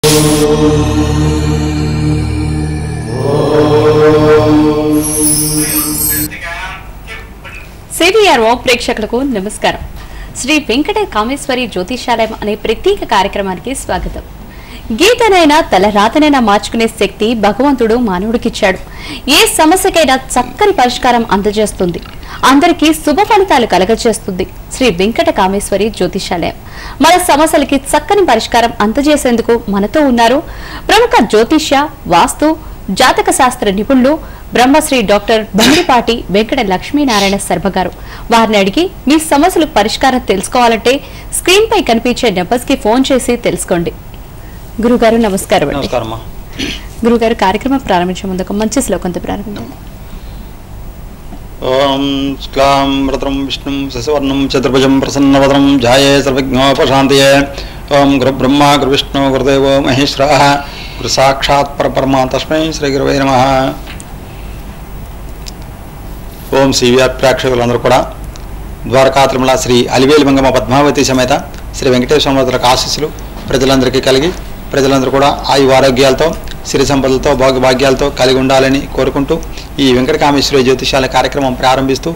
సిబిఆర్ఓ ప్రేక్షకులకు నమస్కారం శ్రీ వెంకట కామేశ్వరి జ్యోతిషాలయం అనే ప్రత్యేక కార్యక్రమానికి స్వాగతం గీతనైనా తల రాతనైనా మార్చుకునే శక్తి భగవంతుడు మానవుడికిచ్చాడు ఏ సమస్యకైనా చక్కని పరిష్కారం అందజేస్తుంది అందరికీ శుభ ఫలితాలు కలగజేస్తుంది శ్రీ వెంకట కామేశ్వరి జ్యోతిషాలయం మన సమస్యలకి చక్కని పరిష్కారం అందజేసేందుకు మనతో ఉన్నారు ప్రముఖ జ్యోతిష్య వాస్తు జాతక శాస్త్ర నిపుణులు బ్రహ్మశ్రీ డాక్టర్ బండిపాటి వెంకట లక్ష్మీనారాయణ శర్మ గారు వారిని అడిగి మీ సమస్యలకు పరిష్కారం తెలుసుకోవాలంటే స్క్రీన్ పై కనిపించే నెంబర్స్ కి ఫోన్ చేసి తెలుసుకోండి గురుగారు నమస్కారం అండి నమస్కారం అమ్మా గురుగారు కార్యక్రమం ప్రారంభించే ముందు ఒక మంచి శ్లోకంతో ప్రారంభిద్దాం ఓం శుక్లాం వరదరం విష్ణుం శశివర్ణం చతుర్భుజం ప్రసన్నవదనం ధ్యాయే సర్వజ్ఞోపశాంతయే ఓం గురు బ్రహ్మ గురు విష్ణు గురుదేవో మహేశ్వర గురు సాక్షాత్ పరపరమా తస్మై శ్రీ గురువై నమ ఓం సివిఆర్ ప్రేక్షకులందరూ కూడా ద్వారకా తిరుమల శ్రీ అలివేలి మంగమ్మ పద్మావతి సమేత శ్రీ వెంకటేశ్వర ఆశీస్సులు ప్రజలందరికీ కలిగి ప్రజలందరూ కూడా ఆయు ఆరోగ్యాలతో సిరి సంపదలతో భోగభాగ్యాలతో కలిగి ఉండాలని కోరుకుంటూ ఈ వెంకటకామేశ్వరి జ్యోతిషాల కార్యక్రమం ప్రారంభిస్తూ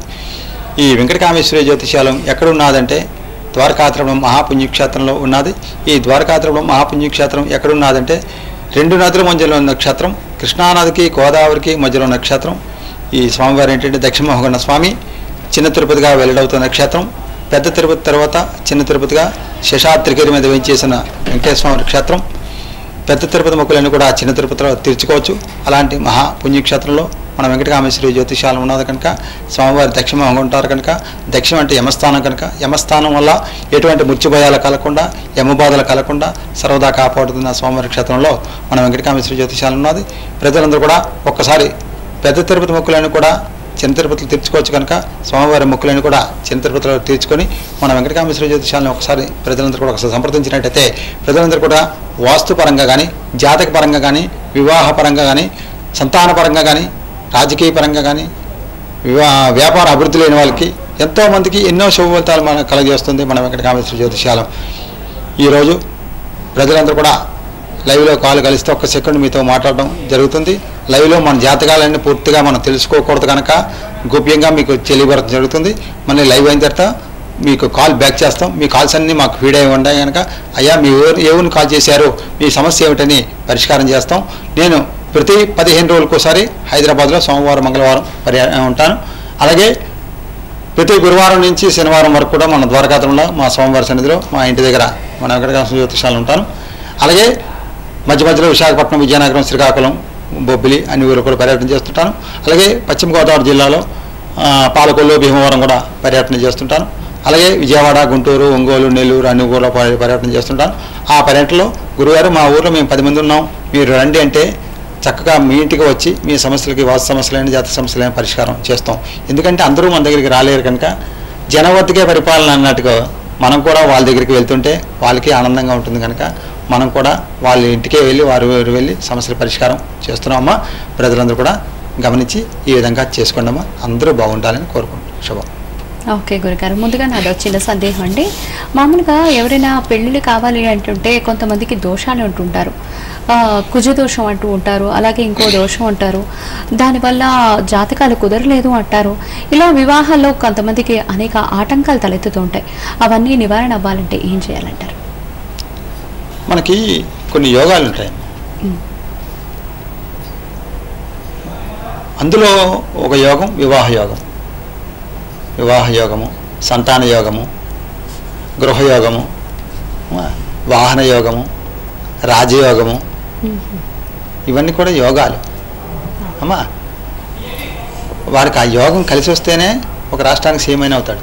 ఈ వెంకటకామేశ్వరి జ్యోతిషాలం ఎక్కడున్నదంటే ద్వారకాత్రమం మహాపుణ్యక్షేత్రంలో ఉన్నది ఈ ద్వారకాత్రమం మహాపుణ్యక్షేత్రం ఎక్కడున్నదంటే రెండు నదుల మధ్యలో ఉన్న నక్షత్రం కృష్ణానదికి గోదావరికి మధ్యలో ఉన్న నక్షత్రం ఈ స్వామివారు ఏంటంటే దక్షిణమోహగణ స్వామి చిన్న తిరుపతిగా వెల్లడవుతున్న నక్షత్రం పెద్ద తిరుపతి తర్వాత చిన్న తిరుపతిగా శేషాద్రిగిరి మీద వేయించేసిన వెంకటేశ్వర స్వామి క్షేత్రం పెద్ద తిరుపతి మొక్కులన్నీ కూడా చిన్న తిరుపతిలో తీర్చుకోవచ్చు అలాంటి మహా పుణ్యక్షేత్రంలో మన వెంకటకామేశ్వరి జ్యోతిషాలం ఉన్నది కనుక స్వామివారి దక్షిణంగా ఉంటారు కనుక దక్షిణం అంటే యమస్థానం కనుక యమస్థానం వల్ల ఎటువంటి మృత్యుభయాలు కలగకుండా యమబాధలు కలగకుండా సర్వదా కాపాడుతున్న స్వామివారి క్షేత్రంలో మన వెంకటకామేశ్వరి జ్యోతిషాలం ఉన్నది ప్రజలందరూ కూడా ఒక్కసారి పెద్ద తిరుపతి మొక్కులన్నీ కూడా చిన్న తిరుపతిలో తీర్చుకోవచ్చు కనుక స్వామివారి మొక్కులను కూడా చిన్న తిరుపతిలో తీర్చుకొని మన వెంకటకామేశ్వర జ్యోతిషాలను ఒకసారి ప్రజలందరూ కూడా ఒకసారి సంప్రదించినట్టయితే ప్రజలందరూ కూడా వాస్తు పరంగా కానీ జాతక పరంగా కానీ వివాహ పరంగా కానీ సంతాన పరంగా కానీ రాజకీయ పరంగా కానీ వివా వ్యాపార అభివృద్ధి లేని వాళ్ళకి ఎంతోమందికి ఎన్నో శుభ ఫలితాలు మనం కలగజేస్తుంది మన వెంకటకామేశ్వర జ్యోతిషాలం ఈరోజు ప్రజలందరూ కూడా లైవ్లో కాల్ కలిస్తే ఒక్క సెకండ్ మీతో మాట్లాడడం జరుగుతుంది లైవ్లో మన జాతకాలన్నీ పూర్తిగా మనం తెలుసుకోకూడదు కనుక గోప్యంగా మీకు తెలియబడటం జరుగుతుంది మళ్ళీ లైవ్ అయిన తర్వాత మీకు కాల్ బ్యాక్ చేస్తాం మీ కాల్స్ అన్నీ మాకు ఫీడ్ అయి ఉన్నాయి కనుక అయ్యా మీ ఎవరు ఏ ఊరిని కాల్ చేశారు మీ సమస్య ఏమిటని పరిష్కారం చేస్తాం నేను ప్రతి పదిహేను రోజులకు ఒకసారి హైదరాబాద్లో సోమవారం మంగళవారం పర్యా ఉంటాను అలాగే ప్రతి గురువారం నుంచి శనివారం వరకు కూడా మన ద్వారకాతంలో మా స్వామివారి సన్నిధిలో మా ఇంటి దగ్గర మన వెంకటకామ జ్యోతిషాలు ఉంటాను అలాగే మధ్య మధ్యలో విశాఖపట్నం విజయనగరం శ్రీకాకుళం బొబ్బిలి అన్ని ఊరు కూడా పర్యటన చేస్తుంటాను అలాగే పశ్చిమ గోదావరి జిల్లాలో ఆ, పాలకొల్లు భీమవరం కూడా పర్యటన చేస్తుంటాను అలాగే విజయవాడ గుంటూరు ఒంగోలు నెల్లూరు అన్ని ఊళ్ళో పర్య- పర్యటన చేస్తుంటాను ఆ పర్యటనలో గురుగారు మా ఊర్లో మేము పది మంది ఉన్నాం మీరు రండి అంటే చక్కగా మీ ఇంటికి వచ్చి మీ సమస్యలకి వాస్తు సమస్యలైన జాతక సమస్యలైన పరిష్కారం చేస్తాం ఎందుకంటే అందరూ మన దగ్గరికి రాలేరు కనుక జనవర్తికే పరిపాలన అన్నట్టుగా మనం కూడా వాళ్ళ దగ్గరికి వెళ్తుంటే వాళ్ళకి ఆనందంగా ఉంటుంది కనుక మనం కూడా వాళ్ళ ఇంటికే వెళ్ళి వారు వారు వెళ్ళి సమస్యల పరిష్కారం చేస్తున్నామమ్మా ప్రజలందరూ కూడా గమనించి ఈ విధంగా చేసుకోండమ్మా అందరూ బాగుండాలని కోరుకుంటున్నాం శుభం ఓకే గురుగారు ముందుగా నాదో చిన్న సందేహం అండి మామూలుగా ఎవరైనా పెళ్ళిళ్ళు కావాలి అంటుంటే కొంతమందికి దోషాలు అంటుంటారు ఆ, కుజ దోషం అంటూ ఉంటారు అలాగే ఇంకో దోషం అంటారు దానివల్ల జాతకాలు కుదరలేదు అంటారు ఇలా వివాహాల్లో కొంతమందికి అనేక ఆటంకాలు తలెత్తుతూ ఉంటాయి అవన్నీ నివారణ అవ్వాలంటే ఏం చేయాలంటారు మనకి కొన్ని యోగాలు ఉంటాయి ఉమ్. అందులో ఒక యోగం వివాహ యోగం వివాహ యోగము సంతాన యోగము గృహయోగము ఆ, వాహన యోగము రాజయోగము ఇవన్నీ కూడా యోగాలు అమ్మా వారికి ఆ యోగం కలిసి వస్తేనే ఒక రాష్ట్రానికి సీఎం అయిన అవుతాడు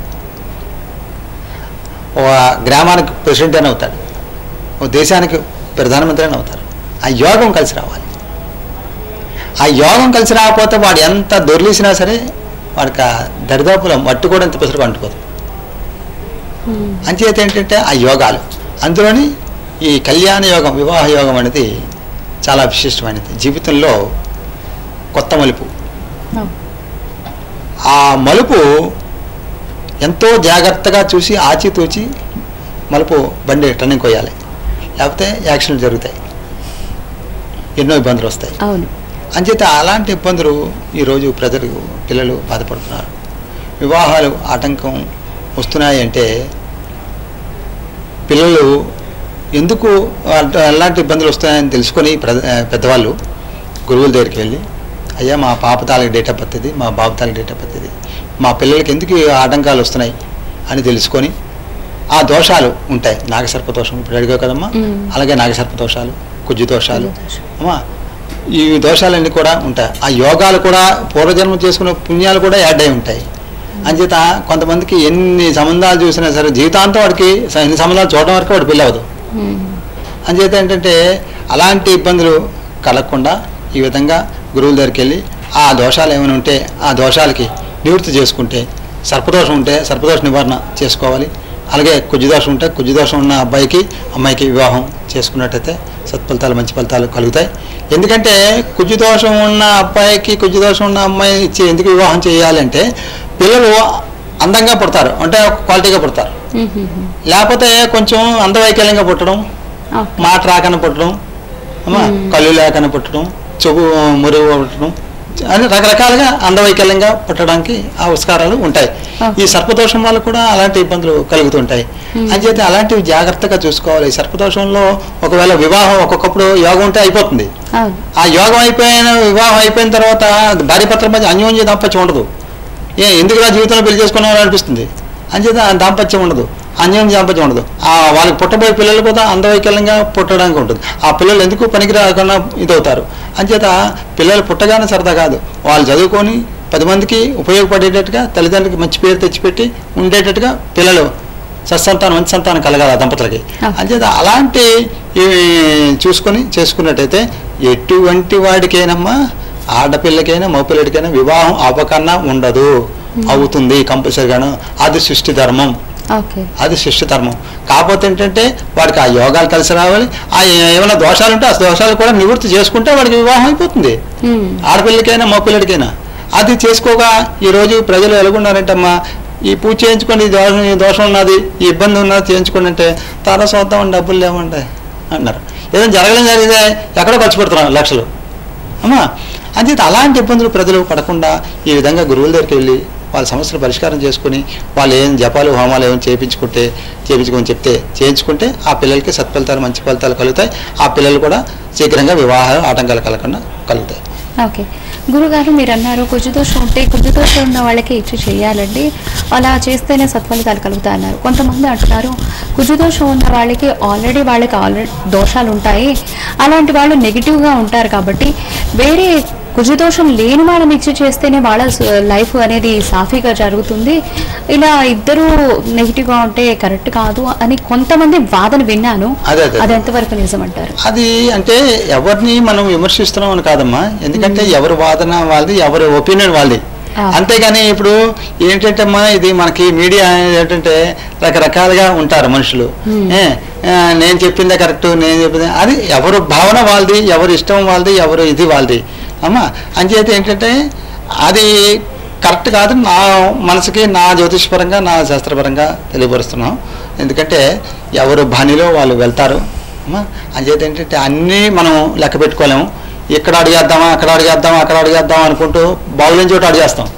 ఒక గ్రామానికి ప్రెసిడెంట్ అని అవుతాడు ఒక దేశానికి ప్రధానమంత్రి అని అవుతారు ఆ యోగం కలిసి రావాలి ఆ యోగం కలిసి రాకపోతే వాడు ఎంత దొర్లేసినా సరే వాడికి ఆ దరిదాపులో మట్టు కూడా ఎంత పెసరు అంటుకోదు ఉమ్. అంచేత ఏంటంటే ఆ యోగాలు అందులోని ఈ కళ్యాణ యోగం వివాహ యోగం అనేది చాలా విశిష్టమైనది జీవితంలో కొత్త మలుపు అవును. ఆ మలుపు ఎంతో జాగ్రత్తగా చూసి ఆచితూచి మలుపు బండి టర్నింగ్ కొయ్యాలి లేకపోతే యాక్షన్లు జరుగుతాయి ఎన్నో ఇబ్బందులు వస్తాయి అవును అంచేత అలాంటి ఇబ్బందులు ఈరోజు ప్రజలు పిల్లలు బాధపడుతున్నారు వివాహాలు ఆటంకం వస్తున్నాయి అంటే పిల్లలు ఎందుకు అట- అలాంటి ఇబ్బందులు వస్తాయని తెలుసుకొని ప్ర- పెద్దవాళ్ళు గురువుల దగ్గరికి వెళ్ళి అయ్యా మా పాప తాలకి డేట్ ఆఫ్ బర్త్ ఇది మా బాబు తాలకి డేట్ ఆఫ్ బర్త్ ఇది మా పిల్లలకి ఎందుకు ఈ ఆటంకాలు వస్తున్నాయి అని తెలుసుకొని ఆ దోషాలు ఉంటాయి నాగసర్ప దోషం ఇప్పుడు అడిగావు కదమ్మా మ్మ్. అలాగే నాగసర్ప దోషాలు కుజ్జు దోషాలు కుజు దోషం. అమ్మా ఈ దోషాలన్నీ కూడా ఉంటాయి ఆ యోగాలు కూడా పూర్వజన్మ చేసుకున్న పుణ్యాలు కూడా యాడ్ అయి ఉంటాయి అంచేత కొంతమందికి ఎన్ని సంబంధాలు చూసినా సరే జీవితాంతం వాడికి స- ఎన్ని సంబంధాలు చూడడం వరకు వాడు పెళ్ళి అవ్వదు ఉమ్. అంచేత ఏంటంటే అలాంటి ఇబ్బందులు కలగకుండా ఈ విధంగా గురువుల దగ్గరికి వెళ్ళి ఆ దోషాలు ఏమైనా ఉంటే ఆ దోషాలకి నివృత్తి చేసుకుంటే సర్పదోషం ఉంటే సర్పదోష నివారణ చేసుకోవాలి అలాగే కుజ్జుదోషం ఉంటే కుజ్జుదోషం ఉన్న అబ్బాయికి అమ్మాయికి వివాహం చేసుకున్నట్టయితే సత్ఫలితాలు మంచి ఫలితాలు కలుగుతాయి ఎందుకంటే కుజ్జుదోషం ఉన్న అబ్బాయికి కుజ్జుదోషం ఉన్న అమ్మాయి ఇచ్చి ఎందుకు వివాహం చేయాలంటే పిల్లలు అందంగా పుడతారు అంటే క్వాలిటీగా పుడతారు ఉమ్, ఉమ్, ఉమ్. లేకపోతే కొంచెం అందవైకల్యంగా పుట్టడం ఓకే. మాట రాకన పుట్టడం అమ్మా మ్మ్. కళ్ళు లేకన పుట్టడం చెవు మురుగు పుట్టడం అని రకరకాలుగా అందవైకల్యంగా పుట్టడానికి ఆవిష్కారాలు ఉంటాయి ఓకే. ఈ సర్పదోషం వల్ల కూడా అలాంటి ఇబ్బందులు కలుగుతుంటాయి మ్మ్. అంచేత అలాంటివి జాగ్రత్తగా చూసుకోవాలి ఈ సర్పదోషంలో ఒకవేళ వివాహం ఒక్కొక్కప్పుడు యోగం ఉంటే అయిపోతుంది అవును ఆ యోగం అయిపోయిన వివాహం అయిపోయిన తర్వాత భార్య పత్రం మధ్య అన్యోన్య దాంపత్యం ఉండదు ఏ ఎందుకు నా జీవితంలో పెళ్లి చేసుకున్నామని అనిపిస్తుంది అంచేత ఆ దాంపత్యం ఉండదు అన్యోన్య దాంపత్యం ఉండదు ఆ వాళ్ళకి పుట్టబోయే పిల్లలు కూడా అందవైకల్యంగా పుట్టడానికి ఉంటుంది ఆ పిల్లలు ఎందుకు పనికి రాకుండా ఇదవుతారు అంచేత పిల్లలు పుట్టగానే సరదా కాదు వాళ్ళు చదువుకొని పది మందికి ఉపయోగపడేటట్టుగా తల్లిదండ్రులకి మంచి పేరు తెచ్చిపెట్టి ఉండేటట్టుగా పిల్లలు సత్సంతానం మంచి సంతానం కలగాలి ఆ దంపతులకి ఆ. అంచేత అలాంటి ఈ చూసుకొని చేసుకున్నట్టయితే ఎటువంటి వాడికైనమ్మా ఆడపిల్లకైనా మగపిల్లడికైనా వివాహం అవ్వకన్నా ఉండదు అవుతుంది కంపల్సరిగాను అది సృష్టి ధర్మం ఓకే అది సృష్టి ధర్మం కాకపోతే ఏంటంటే వాడికి ఆ యోగాలు కలిసి రావాలి ఆ ఏమైనా దోషాలు ఉంటే ఆ దోషాలు కూడా నివృత్తి చేసుకుంటే వాడికి వివాహం అయిపోతుంది ఉమ్. ఆడపిల్లకైనా మగపిల్లడికైనా అది చేసుకోగా ఈరోజు ప్రజలు ఎలాగున్నారంటమ్మా ఈ పూజ చేయించుకోండి ఈ దోషం ఈ దోషం ఉన్నది ఈ ఇబ్బంది ఉన్నది చేయించుకోండి అంటే తారా చూద్దాం డబ్బులు లేవండి అన్నారు ఏదైనా జరగడం జరిగితే ఎక్కడో ఖర్చు పెడుతున్నారు లక్షలు అమ్మా అంచేత అలాంటి ఇబ్బందులు ప్రజలు పడకుండా ఈ విధంగా గురువుల దగ్గరికి వెళ్ళి వాళ్ళ సమస్యలు పరిష్కారం చేసుకుని వాళ్ళు ఏం జపాలు హోమాలు ఏమైనా చేయించుకుంటే చేయించుకొని చెప్తే చేయించుకుంటే ఆ పిల్లలకి సత్ఫలితాలు మంచి ఫలితాలు కలుగుతాయి ఆ పిల్లలు కూడా శీఘ్రంగా వివాహాలు ఆటంకాలు కలగకుండా కలుగుతాయి ఓకే గురుగారు మీరు అన్నారు కుజుదోషం ఉంటే కుజుదోషం ఉన్న వాళ్ళకి ఇచ్చి చేయాలండి అలా చేస్తేనే సత్ఫలితాలు కలుగుతాయి అన్నారు కొంతమంది అంటున్నారు కుజుదోషం ఉన్న వాళ్ళకి ఆల్రెడీ వాళ్ళకి ఆల్రెడీ దోషాలు ఉంటాయి అలాంటి వాళ్ళు నెగిటివ్గా ఉంటారు కాబట్టి వేరే కుజుదోషం లేని వాళ్ళని ఇచ్చి చేస్తేనే వాళ్ళ స- లైఫ్ అనేది సాఫీగా జరుగుతుంది ఇలా ఇద్దరు నెగిటివ్గా ఉంటే కరెక్ట్ కాదు అని కొంతమంది వాదన విన్నాను అదే, అదే. అది ఎంతవరకు నిజమంటారు అది అంటే ఎవరిని మనం విమర్శిస్తున్నాం అని కాదమ్మా ఎందుకంటే ఎవరి వాదన వాళ్ళది ఎవరి ఒపీనియన్ వాళ్ళది ఆ. అంతేగాని ఇప్పుడు ఏంటంటే అమ్మా ఇది మనకి మీడియా ఏంటంటే రకరకాలుగా ఉంటారు మనుషులు Hmm. ఏ, ఆ, నేను చెప్పిందే కరెక్ట్ నేను చెప్పిందే అది ఎవరు భావన వాళ్ళది ఎవరి ఇష్టం వాళ్ళది ఎవరు ఇది వాళ్ళది అమ్మా అంచేత ఏంటంటే అది కరెక్ట్ కాదు నా మనసుకి నా జ్యోతిషపరంగా నా శాస్త్రపరంగా తెలియపరుస్తున్నాం ఎందుకంటే ఎవరు బాణిలో వాళ్ళు వెళ్తారు అమ్మా అంచేత ఏంటంటే అన్నీ మనం లెక్క పెట్టుకోలేము ఇక్కడ అడిగేద్దామా అక్కడ అడిగేద్దామా అక్కడ అడిగేద్దాం అనుకుంటూ బాగులేని చోట అడిగేస్తాం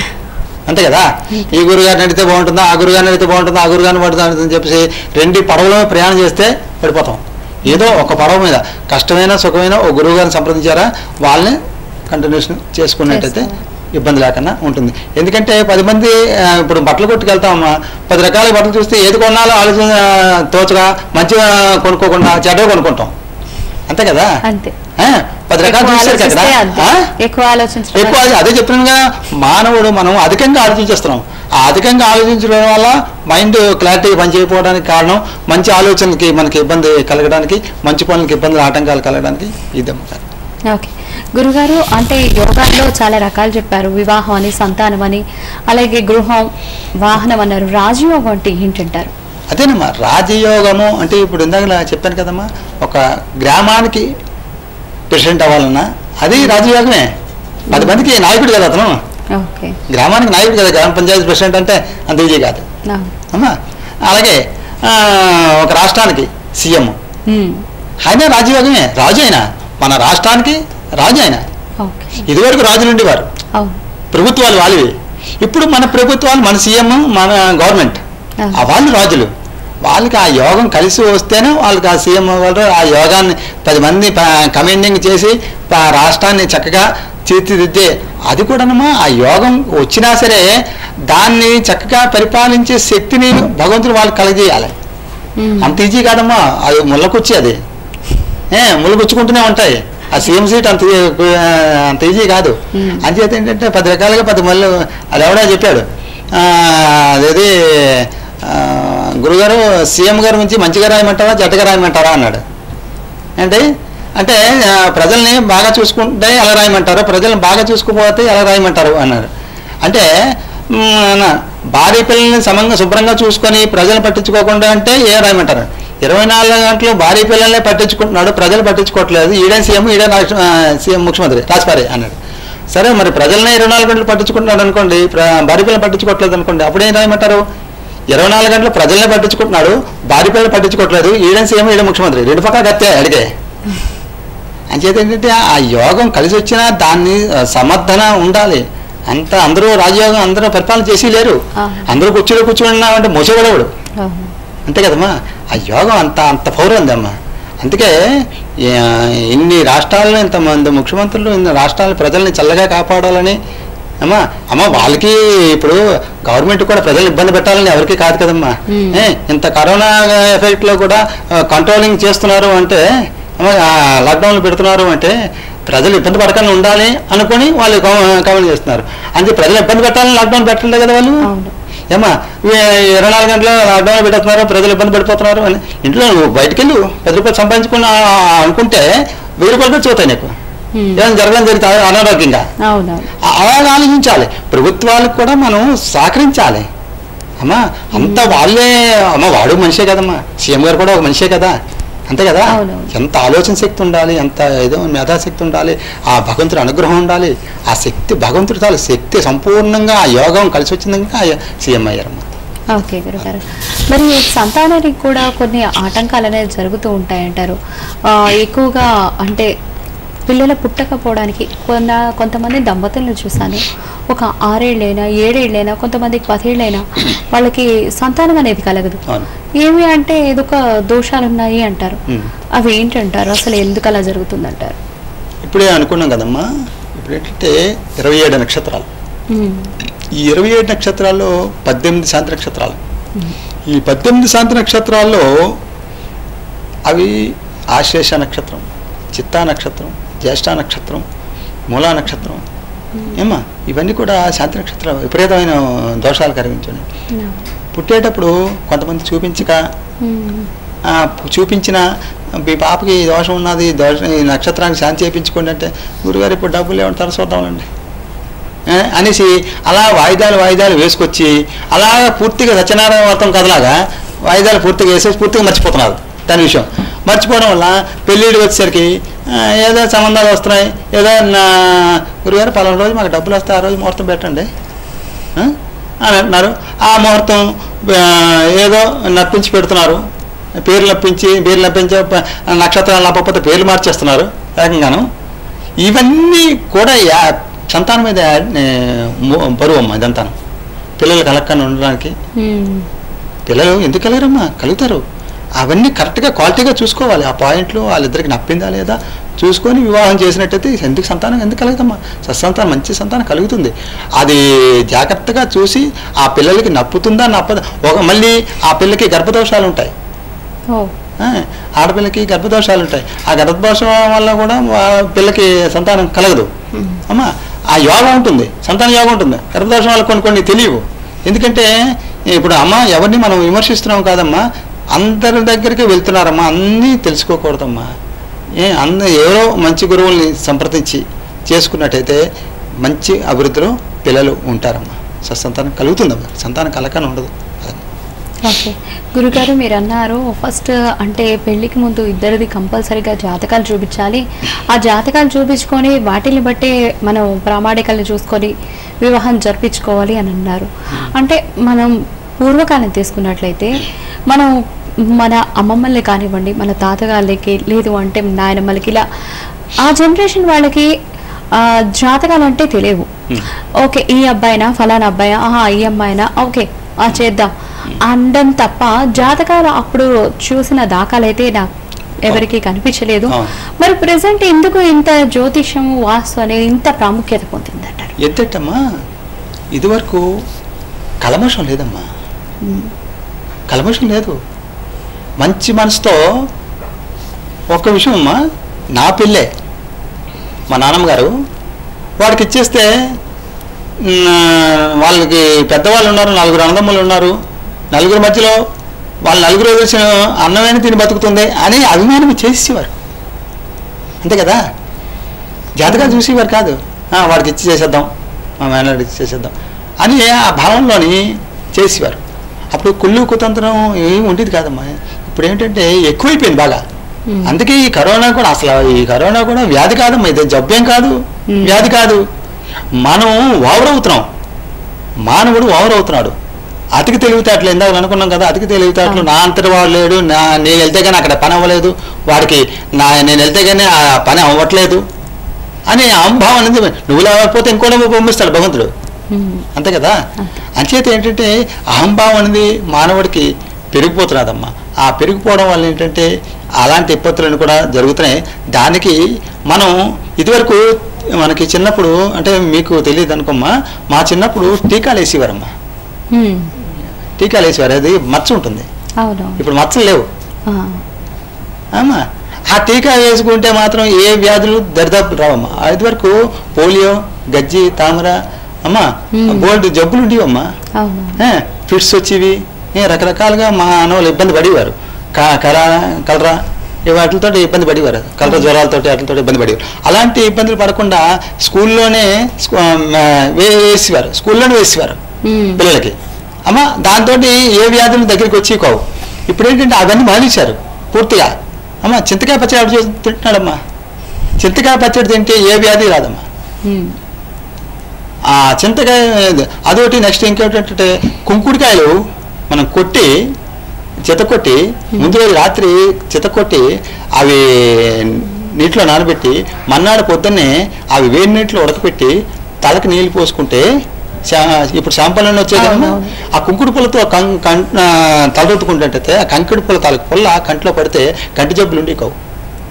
అంతే కదా ఈ గురుగారిని అడిగితే బాగుంటుందా ఆ గురుగారిని అడిగితే బాగుంటుందా ఆ గురుగారిని పడుతుందా అని చెప్పేసి రెండు పడవలో ప్రయాణం చేస్తే పడిపోతాం ఏదో ఒక పడవ మీద కష్టమైన సుఖమైన ఒక గురువు గారిని సంప్రదించారా వాళ్ళని కంటిన్యూషన్ చేసుకున్నట్టయితే ఇబ్బంది లేకుండా ఉంటుంది ఎందుకంటే పది మంది ఆ, ఇప్పుడు బట్టలు కొట్టుకు వెళ్తామమ్మా పది రకాల బట్టలు చూస్తే ఏది కొనాలో ఆలోచన ఆ, తోచగా మంచిగా కొనుక్కోకుండా చెడ్డగా కొనుక్కుంటాం అంతే కదా అంతే ఆ, పది రకాలు ఎక్కువ చూస్తారు కదా ఆలోచిస్తే అంతే. ఆ? ఎక్కువ ఆలోచించడం ఎక్కువ అది- అదే చెప్పినగా మానవుడు మనం అధికంగా ఆలోచించేస్తున్నాం ఆ అధికంగా ఆలోచించడం వల్ల మైండ్ క్లారిటీ పనిచేయకపోవడానికి కారణం మంచి ఆలోచనకి మనకి ఇబ్బంది కలగడానికి మంచి పనులకి ఇబ్బందులు ఆటంకాలు కలగడానికి ఇదన్నమాట ఓకే గురుగారు అంటే యోగాల్లో చాలా రకాలు చెప్పారు వివాహం అని సంతానం అని అలాగే గృహం వాహనం అన్నారు రాజయోగం అంటే ఏంటంటారు అదేనమ్మా రాజయోగము అంటే ఇప్పుడు ఇందాక చెప్పాను కదమ్మా ఒక గ్రామానికి ప్రెసిడెంట్ అవ్వాలన్నా అది రాజయోగమే పది మందికి నాయకుడు కదా అతను ఓకే గ్రామానికి నాయకుడు కదా గ్రామ పంచాయతీ ప్రెసిడెంట్ అంటే అంత ఈజీ కాదు ఆ. అమ్మా అలాగే ఆ, ఒక రాష్ట్రానికి సీఎం ఉమ్. ఆయన రాజయోగమే రాజు అయినా మన రాష్ట్రానికి రాజు ఆయన ఓకే ఇదివరకు రాజులు ఉండేవారు అవును ప్రభుత్వాలు వాళ్ళవి ఇప్పుడు మన ప్రభుత్వాలు మన సీఎం మన గవర్నమెంట్ అవును. ఆ వాళ్ళు రాజులు వాళ్ళకి ఆ యోగం కలిసి వస్తేనే వాళ్ళకి ఆ సీఎం వాళ్ళు ఆ యోగాన్ని పది మంది కమెండింగ్ చేసి ఆ రాష్ట్రాన్ని చక్కగా తీర్చిదిద్దే అది కూడానమ్మా ఆ యోగం వచ్చినా సరే దాన్ని చక్కగా పరిపాలించే శక్తిని భగవంతుడు వాళ్ళకి కలగజేయాలి ఉమ్. అంత ఈజీ కాదమ్మా అది ముళ్ళకొచ్చి అది ఏ ముళ్ళగుచ్చుకుంటూనే ఉంటాయి ఆ సీఎం సీట్ అంత ఈ- అంత ఈజీ కాదు మ్మ్. అంచేత ఏంటంటే పది రకాలుగా పది మళ్ళీ అది ఎవడో చెప్పాడు ఆ, అదేది ఆ, గురుగారు సీఎం గారి నుంచి మంచిగా రాయమంటారా చెడ్డగా రాయమంటారా అన్నాడు అంటే అంటే ఆ, ప్రజల్ని బాగా చూసుకుంటే ఎలా రాయమంటారు ప్రజల్ని బాగా చూసుకోకపోతే ఎలా రాయమంటారు అన్నారు అంటే మ్, అన్న, భార్య పిల్లల్ని సమంగా శుభ్రంగా చూసుకొని ప్రజలు పట్టించుకోకుండా అంటే ఏ రాయమంటారు ఇరవై నాలుగు గంటలు భార్య పిల్లల్ని పట్టించుకుంటున్నాడు ప్రజలు పట్టించుకోవట్లేదు ఈడే సీఎం ఈడే రాష్ట్ర- ఆ, సీఎం ముఖ్యమంత్రి రాజపారి అన్నాడు సరే మరి ప్రజల్ని ఇరవై నాలుగు గంటలు పట్టించుకుంటున్నాడు అనుకోండి ప్ర- భార్య పిల్లలు పట్టించుకోవట్లేదు అనుకోండి అప్పుడేం రాయమంటారు ఇరవై నాలుగు గంటలు ప్రజల్ని పట్టించుకుంటున్నాడు భార్య పిల్లలు పట్టించుకోవట్లేదు ఈడే సీఎం ఈడే ముఖ్యమంత్రి రెండు పక్క గత్తే అడిగే అంచేత ఏంటంటే ఆ యోగం కలిసి వచ్చినా దాన్ని ఆ, సమర్థన ఉండాలి అంత అందరూ రాజయోగం అందరూ పరిపాలన చేసి లేరు ఆ. అందరూ కూర్చోలో కూర్చోన్నామంటే మోసేవాడేవాడు అవును అంతే కదమ్మా ఆ యోగం అంత అంత పౌరు ఉందమ్మా అందుకే ఆ, ఇన్ని రాష్ట్రాల్లో ఇంతమంది ముఖ్యమంత్రులు ఇన్ని రాష్ట్రాల ప్రజల్ని చల్లగా కాపాడాలని అమ్మా అమ్మ వాళ్ళకి ఇప్పుడు గవర్నమెంట్ కూడా ప్రజల్ని ఇబ్బంది పెట్టాలని ఎవరికి కాదు కదమ్మా మ్మ్. ఏ, ఇంత కరోనా ఎఫెక్ట్ లో కూడా కంట్రోలింగ్ చేస్తున్నారు అంటే అమ్మ, ఆ, లాక్డౌన్లు పెడుతున్నారు అంటే ప్రజలు ఇబ్బంది పడకుండా ఉండాలి అనుకొని వాళ్ళు కమెంట్ చేస్తున్నారు అంటే ప్రజలు ఇబ్బంది పెట్టాలని లాక్డౌన్ పెట్టలేదు కదా వాళ్ళు అవును ఏమా ఇ- ఇరవై నాలుగు గంటలు లాక్డౌన్ పెట్టేస్తున్నారు ప్రజలు ఇబ్బంది పడిపోతున్నారు అని ఇంట్లో నువ్వు బయటికి వెళ్ళు పది రూపాయలు సంపాదించుకుని అనుకుంటే వెయ్యి రూపాయలు కూడా చూతాయి నీకు ఉమ్. ఏమైనా జరగడం జరిగితే అనారోగ్యంగా అవునవును ఆ- అలాగే ఆలోచించాలి ప్రభుత్వాలకు కూడా మనం సహకరించాలి అమ్మా అంత వాళ్ళే అమ్మ వాడు మనిషే కదమ్మా సీఎం గారు కూడా ఒక మనిషే కదా అంతే కదా అవునవును. ఎంత ఆలోచన శక్తి ఉండాలి ఎంత ఏదో మేధాశక్తి ఉండాలి ఆ భగవంతుడి అనుగ్రహం ఉండాలి ఆ శక్తి భగవంతుడు చాలు శక్తి సంపూర్ణంగా ఆ యోగం కలిసి వచ్చింది కనుక సీఎం అయ్యారమ్మా ఓకే గురుగారు మరి సంతానానికి కూడా కొన్ని ఆటంకాలు అనేది జరుగుతూ ఉంటాయంటారు ఆ, ఎక్కువగా అంటే పిల్లలు పుట్టకపోవడానికి కొంత కొంతమంది దంపతులను చూశాను ఒక ఆరేళ్ళైనా ఏడేళ్ళైనా కొంతమందికి పదేళ్ళైనా వాళ్ళకి సంతానం అనేది కలగదు అవును ఏమి అంటే ఏదో ఒక దోషాలు ఉన్నాయి అంటారు ఉమ్. అవి ఏంటంటారు అసలు ఎందుకు అలా జరుగుతుందంటారు ఇప్పుడే అనుకున్నాం కదమ్మా ఇప్పుడు ఏంటంటే ఇరవై ఏడు నక్షత్రాలు ఉమ్. ఈ ఇరవై ఏడు నక్షత్రాల్లో పద్దెనిమిది శాంతి నక్షత్రాలు ఈ పద్దెనిమిది శాంతి నక్షత్రాల్లో అవి ఆశ్లేష నక్షత్రం చిత్తా నక్షత్రం జ్యేష్ఠ నక్షత్రం మూలా నక్షత్రం ఏమ్మా ఇవన్నీ కూడా శాంతి నక్షత్రాలు విపరీతమైన దోషాలు కలిగించాయి పుట్టేటప్పుడు కొంతమంది చూపించక ఉమ్. ఆ, చూపించిన మీ పాపకి ఈ దోషం ఉన్నది ఈ దోషం ఈ నక్షత్రానికి శాంతి చేయించుకోండి అంటే గురుగారు ఇప్పుడు డబ్బులు ఏమంటారు చూద్దామండి ఏ, అనేసి అలా వాయిదాలు వాయిదాలు వేసుకొచ్చి అలా పూర్తిగా సత్యనారాయణ వ్రతం కథలాగా వాయిదాలు పూర్తిగా వేసేసి పూర్తిగా మర్చిపోతున్నారు దాని విషయం మర్చిపోవడం వల్ల పెళ్ళిళ్ళు వచ్చేసరికి ఆ, ఏదో సంబంధాలు వస్తున్నాయి ఏదో నా గురుగారు పలానా రోజు మాకు డబ్బులు వస్తాయి ఆ రోజు ముహూర్తం పెట్టండి ఆ? అని అంటున్నారు ఆ ముహూర్తం ఆ, ఏదో నప్పించి పెడుతున్నారు పేర్లు నప్పించి పేర్లు నప్పించి ప- నక్షత్రాలు నప్పకపోతే పేర్లు మార్చేస్తున్నారు ఏకంగాను ఇవన్నీ కూడా యా- సంతానం మీద ఏ, మో- బరువు అమ్మ ఇదంతా పిల్లలు కలక్కని ఉండడానికి ఉమ్. పిల్లలు ఎందుకు కలగరమ్మా కలుగుతారు అవన్నీ కరెక్ట్గా క్వాలిటీగా చూసుకోవాలి ఆ పాయింట్లు వాళ్ళిద్దరికి నప్పిందా లేదా చూసుకొని వివాహం చేసినట్టయితే ఎందుకు సంతానం ఎందుకు కలుగుతామా సత్సంతానం మంచి సంతానం కలుగుతుంది అది జాగ్రత్తగా చూసి ఆ పిల్లలకి నప్పుతుందా నప్పదా ఒక మళ్ళీ ఆ పిల్లకి గర్భదోషాలు ఉంటాయి ఓ ఆ, ఆడపిల్లకి గర్భదోషాలు ఉంటాయి ఆ గర్భదోషం వల్ల కూడా వా- పిల్లకి సంతానం కలగదు ఉమ్. అమ్మా ఆ యోగం ఉంటుంది సంతాన యోగం ఉంటుంది గర్భదోషం వల్ల కొన్ని కొన్ని తెలియవు ఎందుకంటే ఇప్పుడు అమ్మ ఎవరిని మనం విమర్శిస్తున్నాం కాదమ్మా అందరి దగ్గరికి వెళ్తున్నారమ్మా అన్నీ తెలుసుకోకూడదమ్మా ఏ అంద ఎవరో మంచి గురువుల్ని సంప్రదించి చేసుకున్నట్టయితే మంచి అభివృద్ధిలో పిల్లలు ఉంటారమ్మా సత్సంతానం కలుగుతుందమ్మా సంతానం కలకని ఉండదు అదమ్మా. ఓకే గురుగారు మీరు అన్నారు ఫస్ట్ అంటే పెళ్లికి ముందు ఇద్దరిది కంపల్సరీగా జాతకాలు చూపించాలి ఆ జాతకాలు చూపించుకొని వాటిని బట్టే మనం ప్రామాణికల్ని చూసుకొని వివాహం జరిపించుకోవాలి అని అన్నారు అంటే మనం పూర్వకాలం తీసుకున్నట్లయితే మనం మన అమ్మమ్మల్ని కానివ్వండి మన తాతగాళ్ళకి లేదు అంటే నాయనమ్మలకి ఇలా ఆ జనరేషన్ వాళ్ళకి ఆ, జాతకాలు అంటే తెలియవు Hmm. ఓకే ఈ అబ్బాయినా ఫలానా అబ్బాయి ఆహా ఈ అమ్మాయినా ఓకే ఆ చేద్దాం అనడం తప్ప జాతకాలు అప్పుడు చూసిన దాఖలైతే నాకు ఎవరికి కనిపించలేదు అవును. మరి ప్రెసెంట్ ఎందుకు ఇంత జ్యోతిషం వాస్తు అనేది ఇంత ప్రాముఖ్యత పొందిందంటారు ఎంతటమ్మా ఇదివరకు కలమషం లేదమ్మా కలమషం లేదు మంచి మనసుతో ఒక్క విషయం అమ్మా నా పిల్లే మా నాన్నమ్మ గారు వాడికి ఇచ్చేస్తే మ్, వాళ్ళకి పెద్దవాళ్ళు ఉన్నారు నలుగురు అన్నదమ్ములు ఉన్నారు నలుగురు మధ్యలో వాళ్ళు నలుగురు తెలిసిన అన్నమైన తిని బతుకుతుంది అని అభిమానం చేసేవారు అంతే కదా జాతకాలు చూసేవారు కాదు "ఆ, వాడికి ఇచ్చి చేసేద్దాం మా మేనల్కి ఇచ్చి చేసేద్దాం అని ఆ భావంలోని చేసేవారు అప్పుడు కుళ్ళు కుతంత్రం ఏమి ఉండేది కాదమ్మా ఇప్పుడు ఏంటంటే ఎక్కువైపోయింది బాగా Hmm. అందుకే ఈ కరోనా కూడా అసలు ఈ కరోనా కూడా వ్యాధి కాదమ్మా ఇది జబ్బేం కాదు Hmm. వ్యాధి కాదు మనం ఓవర్ అవుతున్నాం మానవుడు ఓవర్ అవుతున్నాడు అతికి తెలివితేటలు ఇందాక అనుకున్నాం కదా అతికి తెలివితేటలు నా అంతటి వాడు లేడు నా నేను వెళ్తే కానీ అక్కడ పని అవ్వలేదు వాడికి నా నేను వెళ్తే కానీ ఆ పని అవ్వట్లేదు అని అహంభావం అనేది నువ్వు లేకపోతే ఇంకోటి పంపిస్తాడు భగవంతుడు ఉమ్. అంతే కదా అంచేత ఏంటంటే అహంభావం అనేది మానవుడికి పెరిగిపోతున్నదమ్మా ఆ పెరిగిపోవడం వల్ల ఏంటంటే అలాంటి ఇబ్బందులను కూడా జరుగుతున్నాయి దానికి మనం ఇదివరకు మనకి చిన్నప్పుడు అంటే మీకు తెలియదు అనుకోమ్మా మా చిన్నప్పుడు టీకాలు వేసేవారమ్మా ఉమ్. టీకాలు వేసేవారు అది మచ్చ ఉంటుంది అవునవును ఇప్పుడు మచ్చలు లేవు ఆ. అమ్మా ఆ టీకా వేసుకుంటే మాత్రం ఏ వ్యాధులు దరిదాపులు రావమ్మా ఇదివరకు పోలియో గజ్జి తామర అమ్మా మ్మ్. బోల్డ్ జబ్బులు ఉండేవమ్మా అవును ఏ, ఫిట్స్ వచ్చేవి ఏ, రకరకాలుగా మా అన్నవాళ్ళు ఇబ్బంది పడేవారు కా కరా కలరా ఈ వాటితో ఇబ్బంది పడేవారు కలరా జ్వరాలతో వాటితో ఇబ్బంది పడేవారు అలాంటి ఇబ్బందులు పడకుండా స్కూల్లోనే స్కూ- ఆ, వే- వేసేవారు స్కూల్లోనే వేసేవారు ఉమ్. పిల్లలకి అమ్మ దాంతో ఏ వ్యాధులు దగ్గరికి వచ్చి కావు ఇప్పుడు ఏంటంటే అవన్నీ మానేశారు పూర్తిగా అమ్మ చింతకాయ పచ్చడి ఎవరు చేసి తింటున్నాడమ్మా చింతకాయ పచ్చడి తింటే ఏ వ్యాధి రాదమ్మా ఉమ్. ఆ చింతకాయ అదొకటి నెక్స్ట్ ఇంకేంటంటే కుంకుడికాయలు మనం కొట్టి చిత కొట్టి ముందు రోజు రాత్రి చిత కొట్టి అవి నీటిలో నానబెట్టి మన్నాడు పొద్దున్నే అవి వేడి నీటిలో ఉడకపెట్టి తలకి నీళ్ళు పోసుకుంటే శా- ఇప్పుడు శాంపల్లోనే వచ్చేదమ్మా అవునవును. ఆ కుంకుడు పుల్లతో కం కం ఆ, తలదొత్తుకుంటుంటే ఆ కంకుడు పుల్ల తాలూకు పుల్ల కంటిలో పడితే కంటి జబ్బులు ఉండి కావు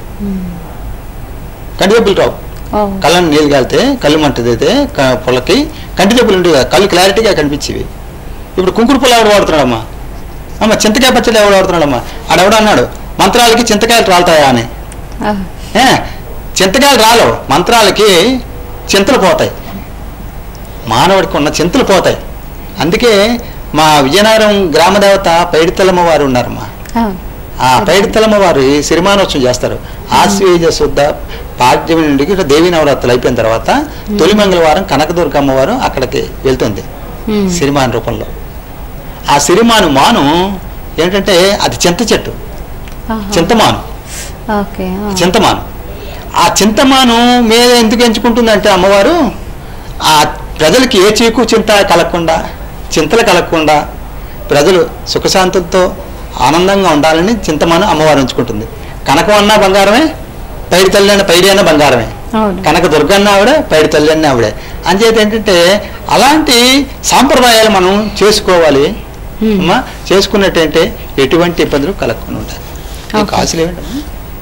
కంటి జబ్బులు రావు ఓ. కళ్ళని నీళ్ళు కాలితే కళ్ళు మంటది అయితే క- పుల్లకి కంటి జబ్బులు ఉండేవి కాదు. కళ్ళు క్లారిటీగా కనిపించేవి ఇప్పుడు కుంకుడు పుల్ల ఎవడు వాడుతున్నాడమ్మా అమ్మ చింతకాయ పచ్చడి ఎవడు వాడుతున్నాడమ్మా ఆడెవడో అన్నాడు మంత్రాలకి చింతకాయలు రాలుతాయా అని ఆ. ఏ చింతకాయలు రాలవు మంత్రాలకి చింతలు పోతాయి మానవుడికి ఉన్న చింతలు పోతాయి అందుకే మా విజయనగరం గ్రామదేవత పైడితల్లమ్మ వారు ఉన్నారమ్మా అవును ఆ పైడితలమ్మ వారు ఈ సిరిమానోత్సవం చేస్తారు ఆశ్వేజ శుద్ధ పాడ్యమి నుండి ఇట్లా దేవీ నవరాత్రులు అయిపోయిన తర్వాత తొలి మంగళవారం కనకదుర్గ అమ్మవారు అక్కడికి వెళ్తుంది ఉమ్. సిరిమాన్ రూపంలో ఆ సిరిమాను మాను ఏంటంటే అది చింత చెట్టు ఆహా. చింతమాను ఓకే ఆ. చింతమాను ఆ చింతమాను మీద ఎందుకు ఎంచుకుంటుందంటే అమ్మవారు ఆ ప్రజలకి ఏ చీకు చింత కలగకుండా చింతలు కలగకుండా ప్రజలు సుఖశాంతులతో ఆనందంగా ఉండాలని చింతమాను అమ్మవారు ఎంచుకుంటుంది కనకం అన్నా బంగారమే పైడి తల్లి అన్న పైడి అన్న బంగారమే అవును కనక దుర్గన్న ఆవిడే పైడి తల్లి అన్న ఆవిడే అంచేత ఏంటంటే అలాంటి సాంప్రదాయాలు మనం చేసుకోవాలి Hmm. అమ్మా చేసుకున్నట్టంటే ఎటువంటి ఇబ్బందులు కలగకుండా ఉంటాయి ఈ Okay. కాసులు ఏమిటమ్మా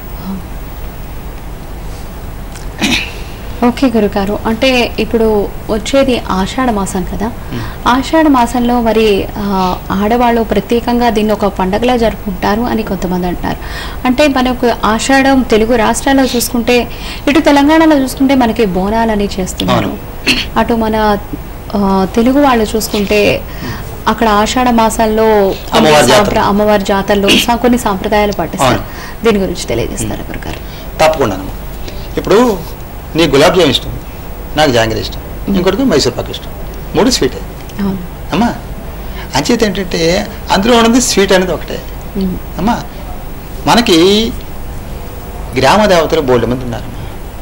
ఓకే గురుగారు అంటే ఇప్పుడు వచ్చేది ఆషాఢ మాసం కదా ఆషాఢ మాసంలో మరి ఆ, ఆడవాళ్ళు ప్రత్యేకంగా దీన్ని ఒక పండగలా జరుపుకుంటారు అని కొంతమంది అంటున్నారు అంటే మనకు ఆషాఢం తెలుగు రాష్ట్రాల్లో చూసుకుంటే ఇటు తెలంగాణలో చూసుకుంటే మనకి బోనాలని చేస్తున్నారు అటు మన ఆ, తెలుగు వాళ్ళు చూసుకుంటే అక్కడ ఆషాఢ మాసాల్లో కొన్ని అమ్మవారి జాతర. సాంప్ర- అమ్మవారి జాతరలో సా- కొన్ని సాంప్రదాయాలు పాటిస్తారు అవును. దీని గురించి తెలియజేస్తారు గురుగారు తప్పకుండానమ్మా ఇప్పుడు నీ గులాబ్ జామ్ ఇష్టం నాకు జాంగరీ ఇష్టం ఇంకోటికి మైసూర్ పాక్ ఇష్టం మూడు స్వీటే అవును అమ్మా అంచేత ఏంటంటే అందులో ఉన్నది స్వీట్ అనేది ఒకటే ఉమ్. అమ్మా మనకి గ్రామ దేవతలు బోల్డ్ మంది ఉన్నారమ్మా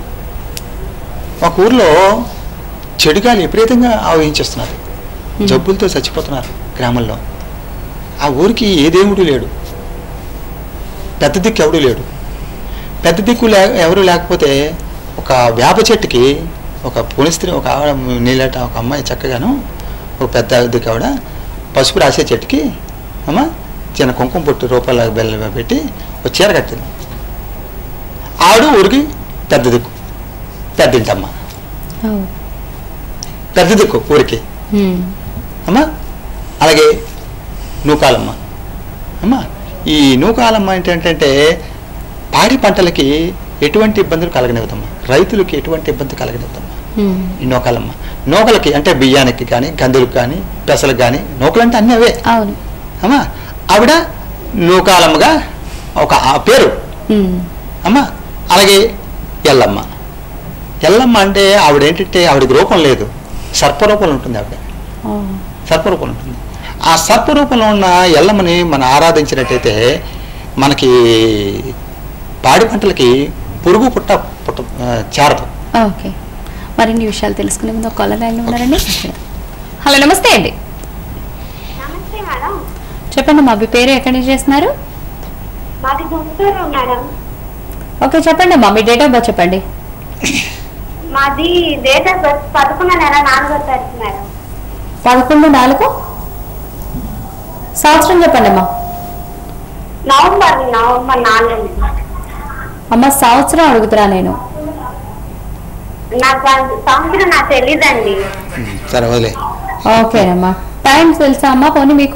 ఒక ఊర్లో చెడుగాలు విపరీతంగా ఆవహించేస్తున్నారు Hmm. జబ్బులతో చచ్చిపోతున్నారు గ్రామంలో ఆ ఊరికి ఏ దేవుడు లేడు పెద్ద దిక్కు ఎవడు లేడు పెద్ద దిక్కు లే ఎవరు లేకపోతే ఒక వేప చెట్టుకి ఒక పునిస్త్రీ ఒక ఆవిడ నీళ్ళట ఒక అమ్మాయి చక్కగాను ఒక పెద్ద దిక్కు ఆవిడ పసుపు రాసే చెట్టుకి అమ్మ చిన్న కుంకుమ పొట్టు రూపాయల బెల్ల పెట్టి ఒక చీర కట్టింది ఆవిడ ఊరికి పెద్ద దిక్కు పెద్దింటమ్మ ఓ. పెద్ద దిక్కు ఊరికి ఉమ్. అమ్మా అలాగే నూకాలమ్మ అమ్మా ఈ నూకాలమ్మ ఏంటంటే పాడి పంటలకి ఎటువంటి ఇబ్బందులు కలగనివ్వదమ్మా రైతులకి ఎటువంటి ఇబ్బంది కలగనివ్వదమ్మా ఉమ్. ఈ నూకాలమ్మ నూకలకి అంటే బియ్యానికి కానీ కందులకు కానీ పెసలకు కానీ నూకలు అంటే అన్నీ అవే అవును అమ్మా ఆవిడ నూకాలమ్మగా ఒక ఆ పేరు ఉమ్. అమ్మా అలాగే ఎల్లమ్మ ఎల్లమ్మ అంటే ఆవిడ ఏంటంటే ఆవిడకి రూపం లేదు సర్పరూపంలో ఉంటుంది ఆవిడ ఓ. సర్పరూపంలో ఉంటుంది ఆ సర్పరూపంలో ఉన్న ఎల్లమ్మని మనం ఆరాధించినట్టయితే మనకి పాడి పంటలకి పురుగు పుట్ట పుట్ట ఆ, చేరదు ఓకే మరిన్ని విషయాలు తెలుసుకునే ముందు ఒక కాలర్ లైన్లో ఉన్నారండి హలో నమస్తే అండి నమస్తే మేడం చెప్పండి మా మీ పేరు ఎక్కడి నుంచి చేస్తున్నారు మాది గుంటూరు మేడం ఓకే చెప్పండి మా మీ డేట్ ఆఫ్ బర్త్ చెప్పండి మాది డేట్ ఆఫ్ బర్త్ పదకొండు నెల నాలుగో తారీఖు మేడం పదకొండు నాలుగు సంవత్సరం చెప్పండి అమ్మా నవంబర్ నవంబర్ నాలుగు అమ్మ సంవత్సరం అడుగుతున్నా నేను నాకు ఆ సంవత్సరం నాకు తెలీదండి సరే వదిలే ఓకేనమ్మా టైం తెలుసా అమ్మా పోనీ మీకు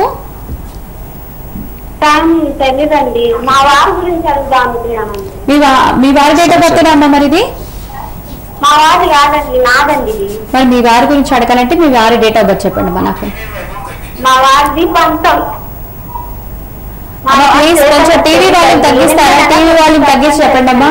టైం తెలీదండి మా వారి గురించి అడుగుదాం అనుకున్నానండి మీ వా మీ వారి డేట్ ఆఫ్ బర్త్ అమ్మా మరి ఇది మా వారి కాదండి నాదండి ఇది మరి మీ వారి గురించి అడగాలంటే మీ వారి డేట్ ఆఫ్ బర్త్ చెప్పండి అమ్మా నాకు మా వారిది పంతం మా అమ్మా వారి ప్లీజ్ date of కొంచెం birth టీవీ వాల్యూమ్ తగ్గిస్తారా తెలీదండి. టీవీ వాల్యూమ్ తగ్గించి చెప్పండి అమ్మా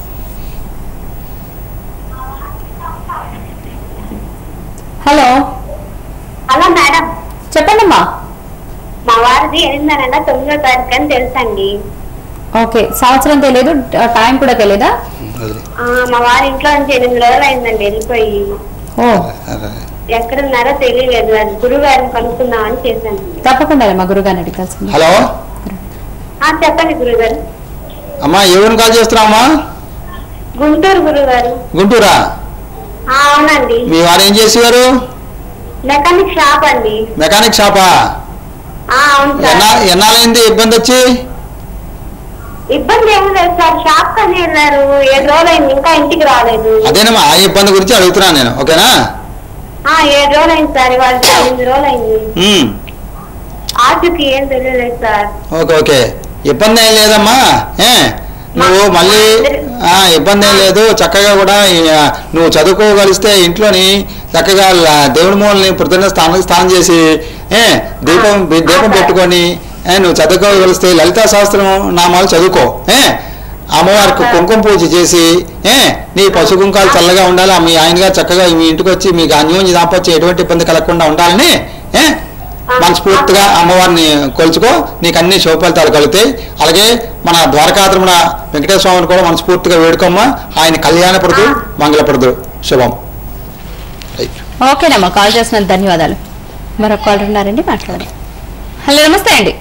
హలో హలో మేడం చెప్పండి అమ్మా మా వారిది ఎనిమిది నెల తొమ్మిదో తారీఖు అని తెలుసండి ఓకే సంవత్సరం తెలియదు టైం కూడా తెలియదా వదిలే ఆ, మా వారి ఇంట్లో నుంచి ఎనిమిది రోజులు అయిందండి వెళ్ళిపోయి ఓ అదే. ఎక్కడున్నారో తెలియలేదు అది గురువు గారిని కనుక్కుందామని చేశానండి తప్పకుండా మా గురుగారిని అడగాల్సింది హలో ఆ, చెప్పండి గురుగారు అమ్మా ఎవరిని కాల్ చేస్తున్నావమ్మా గుంటూరు గురుగారు గుంటూరా ఆ, అవునండి మీ వారు ఏం చేసేవారు మెకానిక్ షాప్ అండి మెకానిక్ షాపా ఆ, అవును ఎన్నా సార్ ఎన్నాళ్ళైంది ఇబ్బంది వచ్చి ఇబ్బంది ఏమి లేదు సార్ షాప్ కని వెళ్ళారు ఏడు రోజులు అయింది ఇంకా ఇంటికి రాలేదు అదేనమ్మా ఆ ఇబ్బంది గురించి అడుగుతున్నాను నేను ఓకేనా ఆ ఏడు రోజులు అయింది సార్ ఇవాళ ఎనిమిది రోజులు అయింది ఉమ్. ఆశకి ఏం తెలియలేదు సార్ ఓకే ఓకే ఇబ్బంది ఏం లేదమ్మా ఏ నువ్వు మళ్ళీ ఆ, ఇబ్బంది ఏం లేదు చక్కగా కూడా ఈ, ఆ, నువ్వు చదువుకోగలిస్తే ఇంట్లోని చక్కగా ల- దేవుడి మూలని పొద్దున్న స్నానం స్నానం చేసి ఏ దీపం దీపం పెట్టుకొని ఏ నువ్వు చదువుకోగలిస్తే లలితా శాస్త్రం నామాలు చదువుకో ఏ అమ్మవారికి కుంకుమ పూజ చేసి ఏ నీ పశు కుంకాలు చల్లగా ఉండాలి మీ ఆయనగా చక్కగా మీ ఇంటికి వచ్చి మీకు అన్యోన్య దాంపత్యం ఎటువంటి ఇబ్బంది కలగకుండా ఉండాలని ఏ మనస్ఫూర్తిగా అమ్మవారిని కొలుచుకో నీకు అన్ని శుభఫలితాలు కలుగుతాయి అలాగే మన ద్వారకాత్రమున వెంకటేశ్వర స్వామిని కూడా మనస్ఫూర్తిగా వేడుకోమ్మా ఆయన కళ్యాణపడుతూ మంగళపడుతూ శుభం రైట్ ఓకేనమ్మా కాల్ చేసినందుకు ధన్యవాదాలు మరొక కాల్ ఉన్నారండి మాట్లాడండి హలో నమస్తే అండి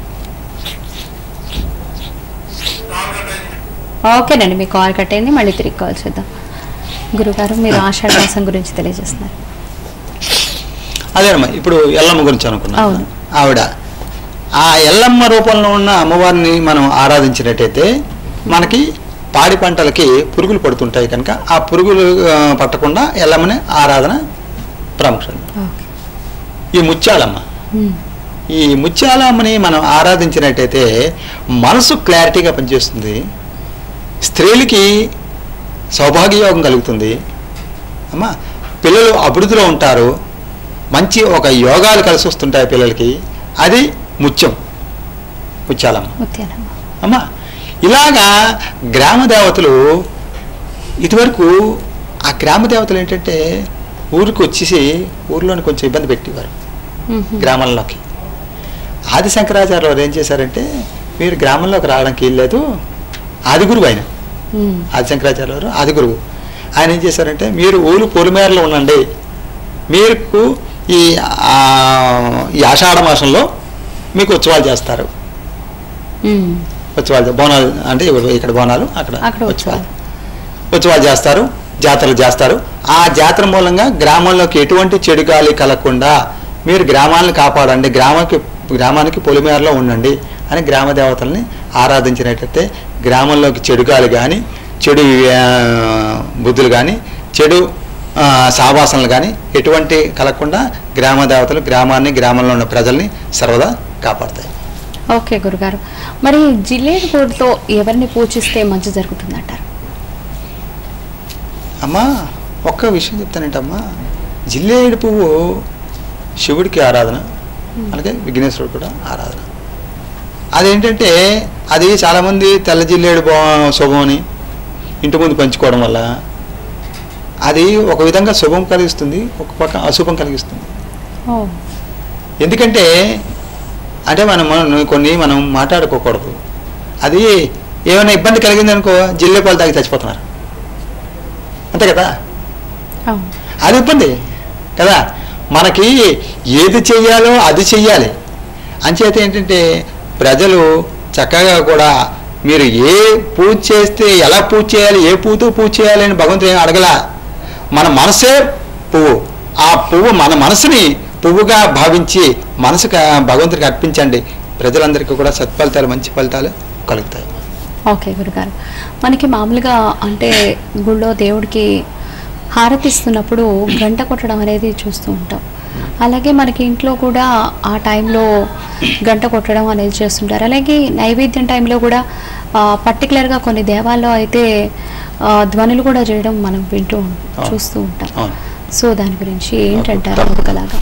ఓకేనండి మీ కాల్ కట్ అయింది మళ్ళీ తిరిగి కాల్ చేద్దాం గురుగారు మీరు ఆషాఢ మాసం గురించి తెలియజేస్తున్నారు అదేనమ్మా ఇప్పుడు ఎల్లమ్మ గురించి అనుకున్నాం అవును. ఆవిడ ఆ ఎల్లమ్మ రూపంలో ఉన్న అమ్మవారిని మనం ఆరాధించినట్టయితే మనకి పాడి పంటలకి పురుగులు పడుతుంటాయి కనుక ఆ పురుగులు ఆ, పట్టకుండా ఎల్లమ్మని ఆరాధన ప్రాముఖ్యం ఓకే ఈ ముత్యాలమ్మ ఉమ్. ఈ ముత్యాలమ్మని మనం ఆరాధించినట్టయితే మనసు క్లారిటీగా పనిచేస్తుంది స్త్రీలకి సౌభాగ్యయోగం కలుగుతుంది అమ్మా పిల్లలు అభివృద్ధిలో ఉంటారు మంచి ఒక యోగాలు కలిసి వస్తుంటాయి పిల్లలకి అది ముత్యం ముత్యాలమ్మ ముత్యాలమ్మ అమ్మా ఇలాగా గ్రామ దేవతలు ఇదివరకు ఆ గ్రామ దేవతలు ఏంటంటే ఊరికి వచ్చేసి ఊర్లోని కొంచెం ఇబ్బంది పెట్టేవారు ఉహు. గ్రామంలోకి ఆది శంకరాచార్య వారు ఏం చేశారంటే మీరు గ్రామంలోకి రావడానికి వీల్లేదు ఆది గురువు ఆయన ఉమ్. ఆది శంకరాచార్య వారు ఆది గురువు ఆయన ఏం చేశారంటే మీరు ఊరు పొలిమేరలో ఉండండి మీకు ఈ ఆ, ఈ ఆషాఢ మాసంలో మీకు ఉత్సవాలు చేస్తారు ఉమ్. ఉత్సవాలు బోనాలు అంటే ఇక్కడ బోనాలు అక్కడ అక్కడ ఉత్సవాలు ఉత్సవాలు ఉత్సవాలు చేస్తారు జాతరలు చేస్తారు ఆ జాతర మూలంగా గ్రామంలోకి ఎటువంటి చెడు గాలి కలగకుండా మీరు గ్రామాలను కాపాడండి గ్రామానికి గ్రామానికి పొలిమేరలో ఉండండి అని గ్రామ దేవతల్ని ఆరాధించినట్లయితే గ్రామంలోకి చెడు గాలి కానీ చెడు ఆ, బుద్ధులు కానీ చెడు ఆ, సావాసనలు కానీ ఎటువంటి కలగకుండా గ్రామ దేవతలు గ్రామాన్ని గ్రామంలో ఉన్న ప్రజల్ని సర్వదా కాపాడతాయి ఓకే గురుగారు మరి జిల్లేడు పూలతో ఎవరిని పూజిస్తే మంచి జరుగుతుందంటారు అమ్మా ఒక్క విషయం చెప్తానంటమ్మా జిల్లేడు పువ్వు శివుడికి ఆరాధన అలాగే విఘ్నేశ్వరుడు కూడా ఆరాధన అదేంటంటే అది చాలామంది తెల్ల జిల్లేడు బా శుభం అని ఇంటి ముందు పంచుకోవడం వల్ల అది ఒక విధంగా శుభం కలిగిస్తుంది ఒక పక్క అశుభం కలిగిస్తుంది ఓ ఎందుకంటే అంటే మనం మనం కొన్ని మనం మాట్లాడుకోకూడదు అది ఏమైనా ఇబ్బంది కలిగింది అనుకో జిల్లే పాలు తాగి చచ్చిపోతున్నారు అంతే కదా అవును అది ఇబ్బంది కదా మనకి ఏది చెయ్యాలో అది చెయ్యాలి అంచేత ఏంటంటే ప్రజలు చక్కగా కూడా మీరు ఏ పూజ చేస్తే ఎలా పూజ చేయాలి ఏ పువ్వుతో పూజ చేయాలి అని భగవంతుడు ఏం అడగలా మన మనసే పువ్వు ఆ పువ్వు మన మనసుని పువ్వుగా భావించి మనసుకు భగవంతుడికి అర్పించండి ప్రజలందరికీ కూడా సత్ఫలితాలు మంచి ఫలితాలు కలుగుతాయి ఓకే గురుగారు మనకి మామూలుగా అంటే గుళ్ళో దేవుడికి హారతిస్తున్నప్పుడు గంట కొట్టడం అనేది చూస్తూ ఉంటాం అలాగే మనకి ఇంట్లో కూడా ఆ టైంలో గంట కొట్టడం అనేది చేస్తుంటారు అలాగే నైవేద్యం టైంలో కూడా పర్టికులర్గా కొన్ని దేవాల్లో అయితే ఆ, ధ్వనులు కూడా చేయడం మనం వింటూ ఉం- అవును. చూస్తూ ఉంటాం అవును సో దాని గురించి ఏంటంటారు తప్ప- అందుకలాగా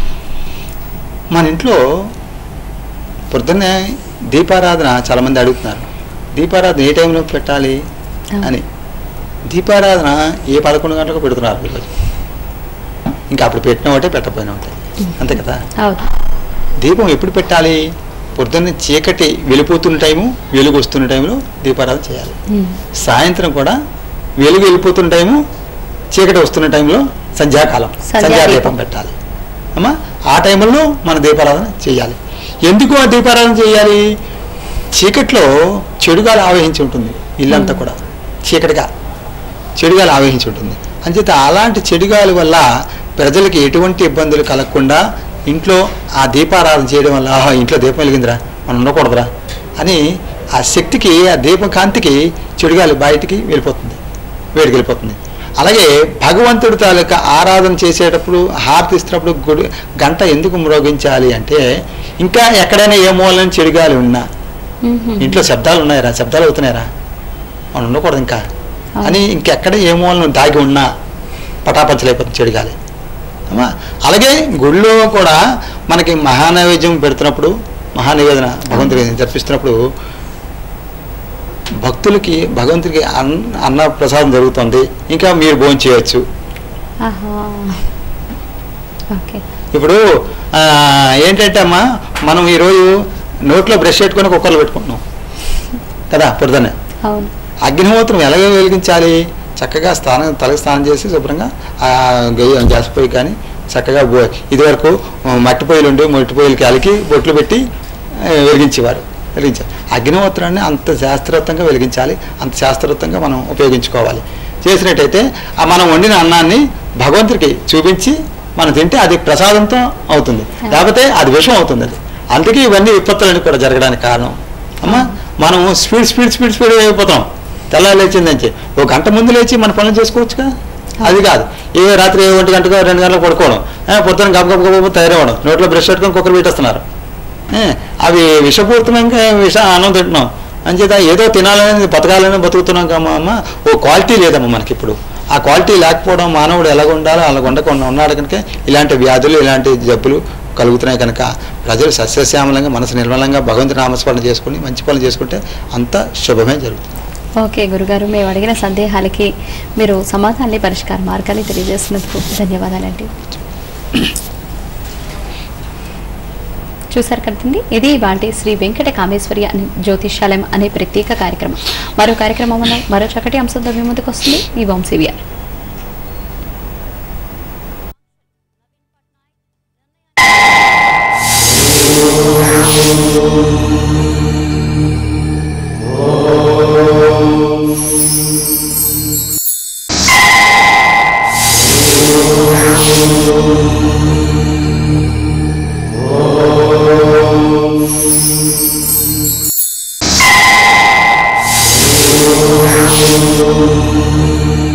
మన ఇంట్లో పొద్దున్నే దీపారాధన చాలామంది అడుగుతున్నారు దీపారాధన ఏ టైంలో పెట్టాలి అవును. అని దీపారాధన ఏ పదకొండు గంటలకు పెడుతున్నారు ఈరోజు ఇంకా అప్పుడు పెట్టిన ఒకటే పెట్టకపోయినా ఒకటే అంతే కదా అవును దీపం ఎప్పుడు పెట్టాలి పొద్దున్నే చీకటి వెళ్ళిపోతున్న టైము వెలుగు వస్తున్న టైంలో దీపారాధన చేయాలి ఉమ్. సాయంత్రం కూడా వెలుగు వెళ్ళిపోతున్న టైము చీకటి వస్తున్న టైంలో సంధ్యాకాలం సంధ్యా సంధ్యాదీపం దీపం. పెట్టాలి అమ్మా ఆ టైంలో మన దీపారాధన చేయాలి ఎందుకు ఆ దీపారాధన చేయాలి చీకట్లో చెడుగాలు ఆవహించి ఉంటుంది ఇల్లంతా కూడా చీకటిగా చెడుగాలు ఆవహించి ఉంటుంది అంచేత అలాంటి చెడుగాలి వల్ల ప్రజలకి ఎటువంటి ఇబ్బందులు కలగకుండా ఇంట్లో ఆ దీపారాధన చేయడం వల్ల ఆహా ఇంట్లో దీపం వెలిగిందిరా మనం ఉండకూడదురా అని ఆ శక్తికి ఆ దీపం కాంతికి చెడుగాలి బయటికి వెళ్ళిపోతుంది వేడికి వెళ్ళిపోతుంది అలాగే భగవంతుడి తాలూకా ఆరాధన చేసేటప్పుడు హారతి ఇస్తున్నప్పుడు గుడి గంట ఎందుకు మ్రోగించాలి అంటే ఇంకా ఎక్కడైనా ఏ మూలని చెడుగాలి ఉన్నా మ్మ్. ఇంట్లో శబ్దాలు ఉన్నాయరా శబ్దాలు అవుతున్నాయరా మనం ఉండకూడదు ఇంకా అని ఇంకెక్కడ ఏ మూలను దాగి ఉన్నా పటాపంచలైపోతుంది చెడుగాలి అమ్మా అలాగే గుళ్ళో కూడా మనకి మహానైవేద్యం పెడుతున్నప్పుడు మహానివేదన భగవంతుడికి జరిపిస్తున్నప్పుడు భక్తులకి భగవంతుడికి అన్న అన్న ప్రసాదం జరుగుతుంది ఇంకా మీరు భోజనం చేయొచ్చు ఆహా ఓకే ఇప్పుడు ఆ, ఏంటంటే అమ్మా మనం ఈరోజు నోట్లో బ్రష్ పెట్టుకొని కుక్కర్లు పెట్టుకుంటున్నాం కదా పొద్దున్నే అవును అగ్నిహోత్రం ఎలాగ వెలిగించాలి చక్కగా స్నానం తలకు స్నానం చేసి శుభ్రంగా ఆ గయ్య గ్యాస్ పొయ్యి కానీ చక్కగా బో ఇదివరకు ఆ, మట్టి పొయ్యిలు ఉండి మట్టి పొయ్యిలకి అలికి బొట్లు పెట్టి ఆ, వెలిగించేవారు వెలిగించాలి అగ్నిహోత్రాన్ని అంత శాస్త్రోక్తంగా వెలిగించాలి అంత శాస్త్రోక్తంగా మనం ఉపయోగించుకోవాలి చేసినట్టయితే ఆ మనం వండిన అన్నాన్ని భగవంతుడికి చూపించి మనం తింటే అది ప్రసాదంతో అవుతుంది లేకపోతే అది విషం అవుతుంది అది అందుకే ఇవన్నీ విపత్తులన్నీ కూడా జరగడానికి కారణం అమ్మా మనం స్పీడ్ స్పీడ్ స్పీడ్ స్పీడ్ అయిపోతాం తెల్లారి లేచిందని ఒక గంట ముందు లేచి మన పనులు చేసుకోవచ్చుగా అది కాదు ఏ రాత్రి ఏ ఒంటి గంటకో రెండు గంటలకు పడుకోవడం ఏ, పొద్దున గబ గబ గబ గబ తయారవ్వడం నోట్లో బ్రష్ పెట్టుకొని కుక్కర్ పెట్టేస్తున్నారు ఏ, అవి విషపూరితమైన విష అన్నం తింటున్నాం అంచేత ఏదో తినాలని బతకాలని బతుకుతున్నాం కమ్మా అమ్మ ఓ క్వాలిటీ లేదమ్మా మనకి ఇప్పుడు ఆ క్వాలిటీ లేకపోవడం మానవుడు ఎలాగ ఉండాలో అలాగ ఉండకుండా ఉన్నాడు కనుక ఇలాంటి వ్యాధులు ఇలాంటి జబ్బులు కలుగుతున్నాయి కనుక ప్రజలు సస్యశ్యామలంగా మనసు నిర్మలంగా భగవంతు నామస్మరణ చేసుకుని మంచి పనులు చేసుకుంటే అంత శుభమే జరుగుతుంది ఓకే గురుగారు మేము అడిగిన సందేహాలకి మీరు సమాధానాన్ని పరిష్కార మార్గాన్ని తెలియజేసినందుకు ధన్యవాదాలండి చూసారు కదండి ఇది ఇవాళ శ్రీ వెంకట కామేశ్వరి అనే జ్యోతిష్యాలయం అనే ప్రత్యేక కార్యక్రమం మరో కార్యక్రమంలో మరో చక్కటి అంశంతో మీ ముందుకు వస్తుంది ఈ వంశీవిఆర్ ఓం